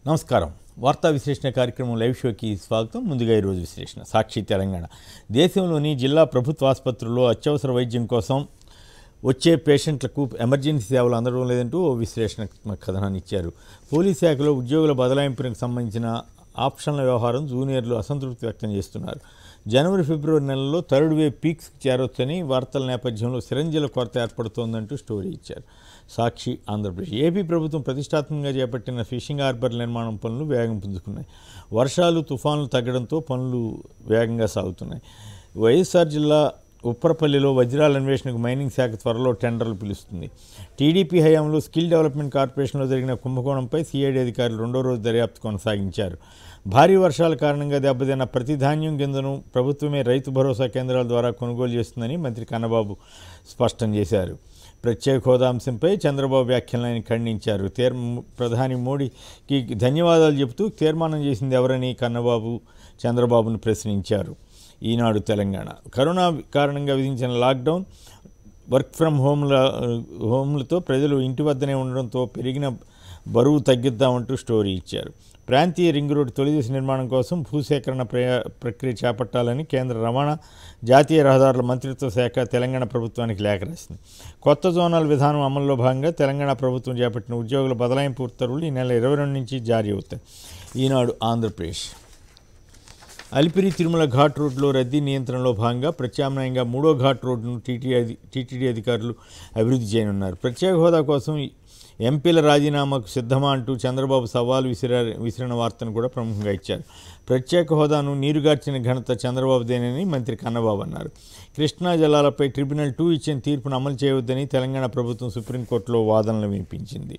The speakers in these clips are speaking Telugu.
నమస్కారం వార్తా విశ్లేషణ కార్యక్రమం లైవ్ షోకి స్వాగతం ముందుగా ఈరోజు విశ్లేషణ సాక్షి తెలంగాణ దేశంలోని జిల్లా ప్రభుత్వ ఆసుపత్రుల్లో అత్యవసర వైద్యం కోసం వచ్చే పేషెంట్లకు ఎమర్జెన్సీ సేవలు అందడం లేదంటూ ఓ విశ్లేషణాత్మక కథనాన్ని ఇచ్చారు పోలీస్ శాఖలో ఉద్యోగుల బదలాయింపులకు సంబంధించిన ఆప్షన్ల వ్యవహారం జూనియర్లు అసంతృప్తి వ్యక్తం చేస్తున్నారు జనవరి ఫిబ్రవరి నెలలో థర్డ్ వేవ్ పీక్స్కి చేరొచ్చని వార్తల నేపథ్యంలో సిరంజిల కొరత ఏర్పడుతోందంటూ స్టోరీ ఇచ్చారు సాక్షి ఆంధ్రప్రదేశ్ ఏపీ ప్రభుత్వం ప్రతిష్టాత్మకంగా చేపట్టిన ఫిషింగ్ హార్బర్ నిర్మాణం పనులు వేగం పుంజుకున్నాయి వర్షాలు తుఫాన్లు తగ్గడంతో పనులు వేగంగా సాగుతున్నాయి వైఎస్ఆర్ జిల్లా ఉప్పరపల్లిలో వజ్రాల అన్వేషణకు మైనింగ్ శాఖ త్వరలో టెండర్లు పిలుస్తుంది టీడీపీ హయాంలో స్కిల్ డెవలప్మెంట్ కార్పొరేషన్లో జరిగిన కుంభకోణంపై సిఐడి అధికారులు రెండో రోజు దర్యాప్తు కొనసాగించారు భారీ వర్షాల కారణంగా దెబ్బతిన్న ప్రతి ధాన్యం గింజను ప్రభుత్వమే రైతు భరోసా కేంద్రాల ద్వారా కొనుగోలు చేస్తుందని మంత్రి కన్నబాబు స్పష్టం చేశారు ప్రత్యేక హోదా అంశంపై చంద్రబాబు వ్యాఖ్యలను ఆయన ఖండించారు తీర్ ప్రధాని మోడీకి ధన్యవాదాలు చెబుతూ తీర్మానం చేసింది ఎవరని కన్నబాబు చంద్రబాబును ప్రశ్నించారు ఈనాడు తెలంగాణ కరోనా కారణంగా విధించిన లాక్డౌన్ వర్క్ ఫ్రమ్ హోమ్ల హోమ్లతో ప్రజలు ఇంటి వద్దనే ఉండడంతో పెరిగిన బరువు తగ్గిద్దామంటూ స్టోరీ ఇచ్చారు ప్రాంతీయ రింగ్ రోడ్డు తొలిదశ నిర్మాణం కోసం భూసేకరణ ప్రయా ప్రక్రియ చేపట్టాలని కేంద్ర రవాణా జాతీయ రహదారుల మంత్రిత్వ శాఖ తెలంగాణ ప్రభుత్వానికి లేఖ రాసింది కొత్త జోనల్ విధానం అమల్లో భాగంగా తెలంగాణ ప్రభుత్వం చేపట్టిన ఉద్యోగుల బదలాయింపు ఉత్తర్వులు ఈ నెల ఇరవై రెండు నుంచి జారీ అవుతాయి ఈనాడు ఆంధ్రప్రదేశ్ అలిపిరి తిరుమల ఘాట్ రోడ్లో రద్దీ నియంత్రణలో భాగంగా ప్రత్యామ్నాయంగా మూడో ఘాట్ రోడ్డును టీటీ అధి టీటీడీ అధికారులు అభివృద్ధి చేయనున్నారు ప్రత్యేక హోదా కోసం ఎంపీల రాజీనామాకు సిద్ధమా అంటూ చంద్రబాబు సవాల్ విసిరా విసిరిన వార్తను కూడా ప్రముఖంగా ఇచ్చారు ప్రత్యేక హోదాను నీరుగార్చిన ఘనత చంద్రబాబుదేనని మంత్రి కన్నబాబు అన్నారు కృష్ణా జలాలపై ట్రిబ్యునల్ టూ ఇచ్చిన తీర్పును అమలు చేయవద్దని తెలంగాణ ప్రభుత్వం సుప్రీంకోర్టులో వాదనలు వినిపించింది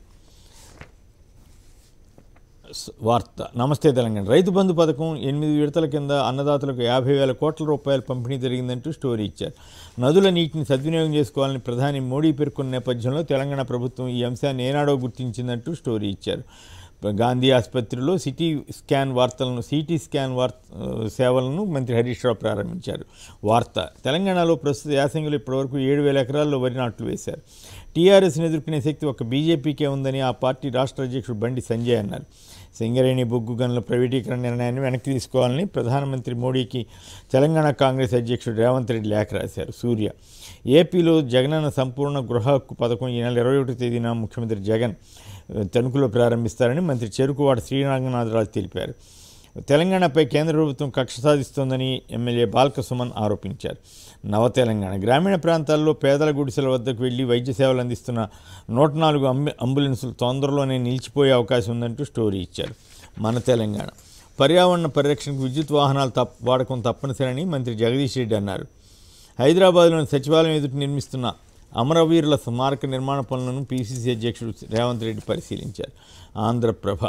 స- వార్త నమస్తే తెలంగాణ రైతు బంధు పథకం ఎనిమిది విడతల కింద అన్నదాతలకు యాభై వేల కోట్ల రూపాయల పంపిణీ జరిగిందంటూ స్టోరీ ఇచ్చారు నదుల నీటిని సద్వినియోగం చేసుకోవాలని ప్రధాని మోడీ పేర్కొన్న నేపథ్యంలో తెలంగాణ ప్రభుత్వం ఈ అంశాన్ని ఏనాడో గుర్తించిందంటూ స్టోరీ ఇచ్చారు గాంధీ ఆసుపత్రిలో సిటీ స్కాన్ వార్తలను సిటీ స్కాన్ వార్త సేవలను మంత్రి హరీష్ రావు ప్రారంభించారు వార్త తెలంగాణలో ప్రస్తుత యాసంగిలో ఇప్పటివరకు ఏడు వేల ఎకరాల్లో వరి నాట్లు వేశారు టీఆర్ఎస్ని ఎదుర్కొనే శక్తి ఒక బీజేపీకే ఉందని ఆ పార్టీ రాష్ట్ర అధ్యక్షుడు బండి సంజయ్ అన్నారు సింగరేణి బొగ్గు గనుల ప్రైవేటీకరణ నిర్ణయాన్ని వెనక్కి తీసుకోవాలని ప్రధానమంత్రి మోడీకి తెలంగాణ కాంగ్రెస్ అధ్యక్షుడు రేవంత్ రెడ్డి లేఖ రాశారు సూర్య ఏపీలో జగనన్న సంపూర్ణ గృహ హక్కు పథకం ఈ నెల ఇరవై ఒకటి తేదీన ముఖ్యమంత్రి జగన్ ఆ, తణుకులో ప్రారంభిస్తారని మంత్రి చెరుకువాడ శ్రీరంగనాథరాజు తెలిపారు తెలంగాణపై కేంద్ర ప్రభుత్వం కక్ష సాధిస్తోందని ఎమ్మెల్యే బాల్క సుమన్ ఆరోపించారు నవ తెలంగాణ గ్రామీణ ప్రాంతాల్లో పేదల గుడిసెల వద్దకు వెళ్లి వైద్య సేవలు అందిస్తున్న నూట నాలుగు అంబు అంబులెన్సులు తొందరలోనే నిలిచిపోయే అవకాశం ఉందంటూ స్టోరీ ఇచ్చారు మన తెలంగాణ పర్యావరణ పరిరక్షణకు విద్యుత్ వాహనాలు తప్ప వాడకం తప్పనిసరని మంత్రి జగదీష్ రెడ్డి అన్నారు హైదరాబాద్లోని సచివాలయం ఎదుట నిర్మిస్తున్న అమరవీరుల స్మారక నిర్మాణ పనులను పీసీసీ అధ్యక్షుడు రేవంత్ రెడ్డి పరిశీలించారు ఆంధ్రప్రభ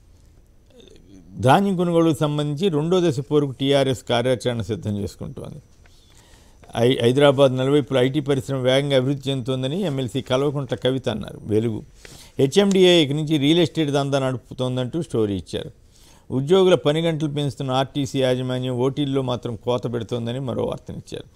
ధాన్యం కొనుగోలుకు సంబంధించి రెండో దశ పోరుకు టీఆర్ఎస్ కార్యాచరణ సిద్ధం చేసుకుంటోంది ఐ హైదరాబాద్ నలువైపుల ఐటీ పరిశ్రమ వేగంగా అభివృద్ధి చెందుతోందని ఎమ్మెల్సీ కల్వకుంట్ల కవిత అన్నారు వెలుగు హెచ్ఎండిఏ ఇక నుంచి రియల్ ఎస్టేట్ దందా నడుపుతోందంటూ స్టోరీ ఇచ్చారు ఉద్యోగుల పని గంటలు పెంచుతున్న ఆర్టీసీ యాజమాన్యం ఓటీల్లో మాత్రం కోత పెడుతోందని మరో వార్తనిచ్చారు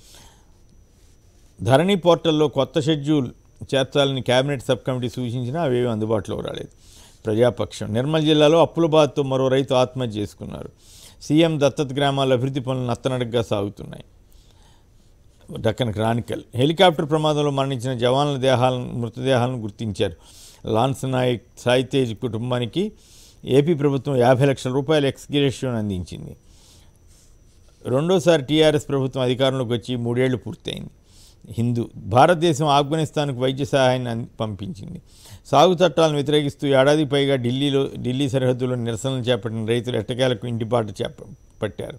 ధరణి పోర్టల్లో కొత్త షెడ్యూల్ చేర్చాలని కేబినెట్ సబ్ కమిటీ సూచించినా అవేవి అందుబాటులోకి రాలేదు ప్రజాపక్షం నిర్మల్ జిల్లాలో అప్పుల బాధతో మరో రైతు ఆత్మహత్య చేసుకున్నారు సీఎం దత్తత గ్రామాల అభివృద్ధి పనులు నత్తనడగ్గా సాగుతున్నాయి డక్కన్ క్రానికల్ హెలికాప్టర్ ప్రమాదంలో మరణించిన జవాన్ల దేహాలను మృతదేహాలను గుర్తించారు లాన్స్ నాయక్ సాయి తేజ్ కుటుంబానికి ఏపీ ప్రభుత్వం యాభై లక్షల రూపాయల ఎక్స్గ్రేషన్ అందించింది రెండోసారి టీఆర్ఎస్ ప్రభుత్వం అధికారంలోకి వచ్చి మూడేళ్లు పూర్తయింది హిందూ భారతదేశం ఆఫ్ఘనిస్తాన్కు వైద్య సహాయాన్ని అంది- పంపించింది సాగు చట్టాలను వ్యతిరేకిస్తూ ఏడాది పైగా ఢిల్లీలో ఢిల్లీ సరిహద్దులో నిరసనలు చేపట్టిన రైతులు ఎట్టకేలకు ఇంటిపాటు చేప పట్టారు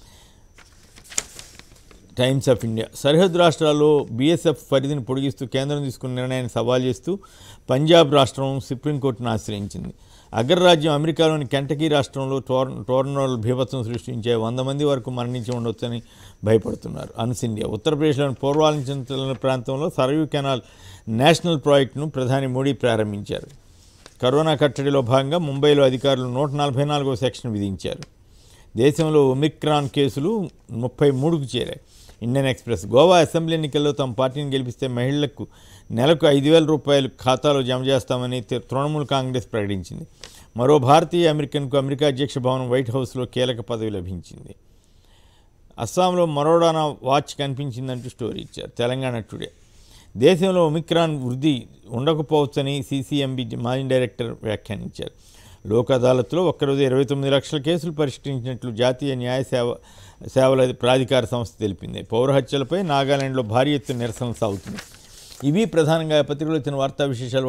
టైమ్స్ ఆఫ్ ఇండియా సరిహద్దు రాష్ట్రాల్లో బీఎస్ఎఫ్ పరిధిని పొడిగిస్తూ కేంద్రం తీసుకున్న నిర్ణయాన్ని సవాల్ చేస్తూ పంజాబ్ రాష్ట్రం సుప్రీంకోర్టును ఆశ్రయించింది అగ్రరాజ్యం అమెరికాలోని కెంటకీ రాష్ట్రంలో టోర్ టోర్నోలు భీభత్సం సృష్టించే వంద మంది వరకు మరణించి ఉండొచ్చని భయపడుతున్నారు అన్స్ ఇండియా ఉత్తరప్రదేశ్లోని పూర్వాంచల ప్రాంతంలో సరయూ కెనాల్ నేషనల్ ప్రాజెక్టును ప్రధాని మోడీ ప్రారంభించారు కరోనా కట్టడిలో భాగంగా ముంబైలో అధికారులు నూట నలభై నాలుగో సెక్షన్ విధించారు దేశంలో ఒమిక్రాన్ కేసులు ముప్పై మూడుకు చేరాయి ఇండియన్ ఎక్స్ప్రెస్ గోవా అసెంబ్లీ ఎన్నికల్లో తమ పార్టీని గెలిపిస్తే మహిళలకు నెలకు ఐదు వేల రూపాయలు ఖాతాలో జమ చేస్తామని తి- తృణమూల్ కాంగ్రెస్ ప్రకటించింది మరో భారతీయ అమెరికన్కు అమెరికా అధ్యక్ష భవనం వైట్ హౌస్లో కీలక పదవి లభించింది అస్సాంలో మరోడానా వాచ్ కనిపించిందంటూ స్టోరీ ఇచ్చారు తెలంగాణ టుడే దేశంలో ఒమిక్రాన్ వృద్ధి ఉండకపోవచ్చని సీసీఎంబీ మాజీ డైరెక్టర్ వ్యాఖ్యానించారు లోక్ అదాలత్లో ఒక్కరోజు ఇరవై తొమ్మిది లక్షల కేసులు పరిష్కరించినట్లు జాతీయ న్యాయ సేవ సేవల ప్రాధికార సంస్థ తెలిపింది పౌర హత్యలపై నాగాలాండ్లో భారీ ఎత్తున నిరసనలు సాగుతుంది ఇవి ప్రధానంగా పత్రికలో వచ్చిన వార్తా విశేషాలు